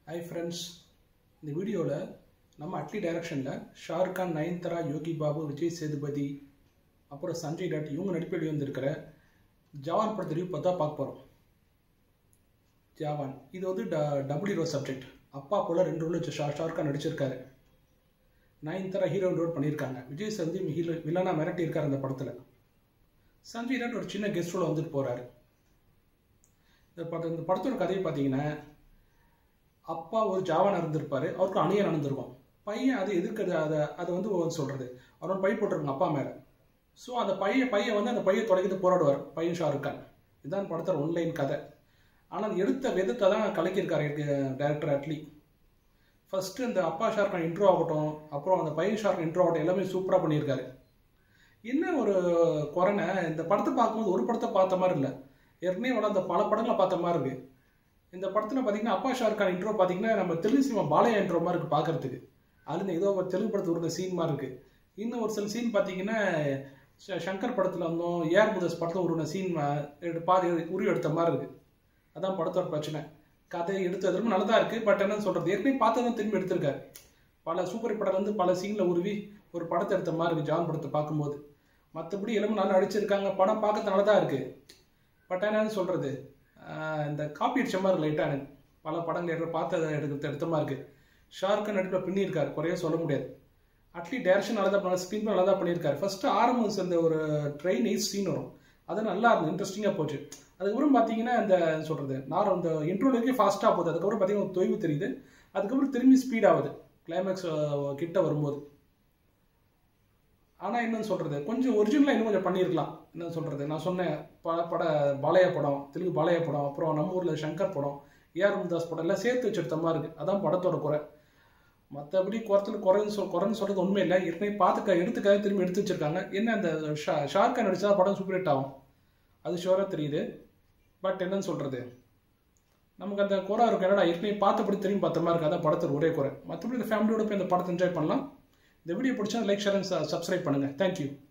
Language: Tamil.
ஹாய் ஃப்ரெண்ட்ஸ் இந்த வீடியோவில் நம்ம அட்லி டைரக்ஷனில் ஷாருக் கான் நயன்தாரா யோகி பாபு விஜய் சேதுபதி அப்புறம் சஞ்சய் தட் இவங்க நடிப்பில் வெளிவந்திருக்கிற ஜவான் படத்தை ரிவ்யூ பார்த்தா பார்க்க போகிறோம் ஜவான் இது வந்து ட டபுள் ஹீரோ சப்ஜெக்ட் அப்பா போல் ரெண்டு ரோல் ஷா ஷாருக் கான் நடிச்சிருக்காரு நயன்தாரா ஹீரோயின் ரோல் பண்ணியிருக்காங்க விஜய் சேதுபதி ஹீரோ வில்லனா மிரட்டி இருக்கார் அந்த படத்தில் சஞ்சய் தட் ஒரு சின்ன கெஸ்ட் ரோல் வந்துட்டு போகிறாரு இந்த படம் இந்த படத்தோட கதையை பார்த்தீங்கன்னா அப்பா ஒரு ஜாவான் இருந்திருப்பாரு அவருக்கு அணியன் நடந்திருக்கும் பையன் அது எதிர்க்கிறது அதை அதை வந்து சொல்கிறது அவரோட பை போட்டிருக்காங்க அப்பா மேலே ஸோ அந்த பையன் பையன் வந்து அந்த பையன் தொடக்கிட்டு போராடுவார் பையன் ஷாருக் கான் இதுதான் படத்தோட ஒன்லைன் கதை ஆனால் அது எடுத்த விதத்தை தான் கலக்கியிருக்காரு டேரக்டர் அட்லி ஃபஸ்ட்டு இந்த அப்பா ஷாருக் கான் இன்ட்ரோ ஆகட்டும் அப்புறம் அந்த பையன் ஷாருக் இன்ட்ரோ ஆகட்டும் எல்லாமே சூப்பராக பண்ணியிருக்காரு என்ன ஒரு குறைன இந்த படத்தை பார்க்கும்போது ஒரு படத்தை பார்த்த மாதிரி இல்லை ஏற்கனவே வளர்ந்த பல படங்களை பார்த்த மாதிரி இருக்கு இந்த படத்தில் பார்த்தீங்கன்னா அப்பா ஷாருக் கான் இன்ட்ரோ பார்த்தீங்கன்னா நம்ம தெலுங்கு சினிமா பாலையா இன்ட்ரோ மாதிரி இருக்குது பார்க்கறதுக்கு அதுல ஏதோ ஒரு தெலுங்கு படத்தில் ஒரு சீன் மாதிரி இருக்குது இன்னும் ஒரு சில சீன் பார்த்தீங்கன்னா ச- சங்கர் படத்தில் வந்தோம் ஏஆர் முதஸ் படத்தில் ஒரு சீன் பாதி உருவி எடுத்த மாதிரி இருக்குது அதான் படத்தோட பிரச்சனை கதை எடுத்து ரொம்ப நல்லதாக இருக்குது பட் என்ன சொல்கிறது ஏற்கனவே பார்த்ததான் திரும்பி எடுத்திருக்காரு பல சூப்பர் படம் வந்து பல சீனில் உருவி ஒரு படத்தை எடுத்த மாதிரி இருக்குது ஜான் படத்தை பார்க்கும்போது மற்றபடி எல்லாமே நல்லா நடிச்சிருக்காங்க படம் பார்க்கறது நல்லதாக இருக்குது பட் என்னன்னு சொல்கிறது இந்த காப்பி அடிச்ச மாதிரி லைட்டாக எனக்கு பல படங்கள் எடுத்து பார்த்து அதை எடுத்து எடுத்த மாதிரி இருக்குது ஷாருக்கான் நடிப்பில் பின்னியிருக்காரு குறைய சொல்ல முடியாது அட்லி டேரக்ஷன் நல்லா தான் பண்ண ஸ்க்ரீன் நல்லா தான் பண்ணியிருக்காரு ஃபர்ஸ்ட் ஆரம்பம் அந்த ஒரு ட்ரெயின் ஏஜ் சீன் வரும் அது நல்லா இருந்தது இன்ட்ரெஸ்டிங்காக போச்சு அதுக்கப்புறம் பார்த்தீங்கன்னா இந்த சொல்கிறது நான் அந்த இன்ட்ரோ வரைக்கும் ஃபாஸ்ட்டாக போகுது அதுக்கப்புறம் பார்த்தீங்கன்னா ஒரு தொய்வு தெரியுது அதுக்கப்புறம் திரும்பி ஸ்பீட் ஆகுது கிளைமேக்ஸ் கிட்ட வரும்போது ஆனால் என்னன்னு சொல்கிறது கொஞ்சம் ஒரிஜினலாக இன்னும் கொஞ்சம் பண்ணியிருக்கலாம் என்ன சொல்கிறது நான் சொன்னேன் பல பட பாலையா படம் தெலுங்கு பாலையா படம் அப்புறம் நம்ம ஊரில் சங்கர் படம் ஏஆர் மும்தாஸ் படம் எல்லாம் சேர்த்து வச்சிருந்த மாதிரி இருக்குது அதான் படத்தோட குறை மற்றபடி குறத்துல குறைன்னு சொல் குறைன்னு சொல்கிறது உண்மை இல்லை ஏற்கனவே பார்த்துக்க எடுத்துக்காக திரும்பி எடுத்து வச்சிருக்காங்க என்ன அந்த ஷா ஷார்க்கான் நடிச்சா படம் சூப்பர் ஹிட் ஆகும் அது ஷோராக தெரியுது பட் என்னன்னு சொல்கிறது நமக்கு அந்த குறை இருக்கும் என்னடா ஏற்கனவே பார்த்தபடி திரும்பி பார்த்த மாதிரி இருக்கு அதான் படத்தில் ஒரே குறை மற்றபடி இந்த ஃபேமிலியோட போய் இந்த படத்தை என்ஜாய் பண்ணலாம் இந்த வீடியோ பிடிச்சா லைக் ஷேர் அண்ட் சப்ஸ்கிரைப் பண்ணுங்கள் தேங்க்யூ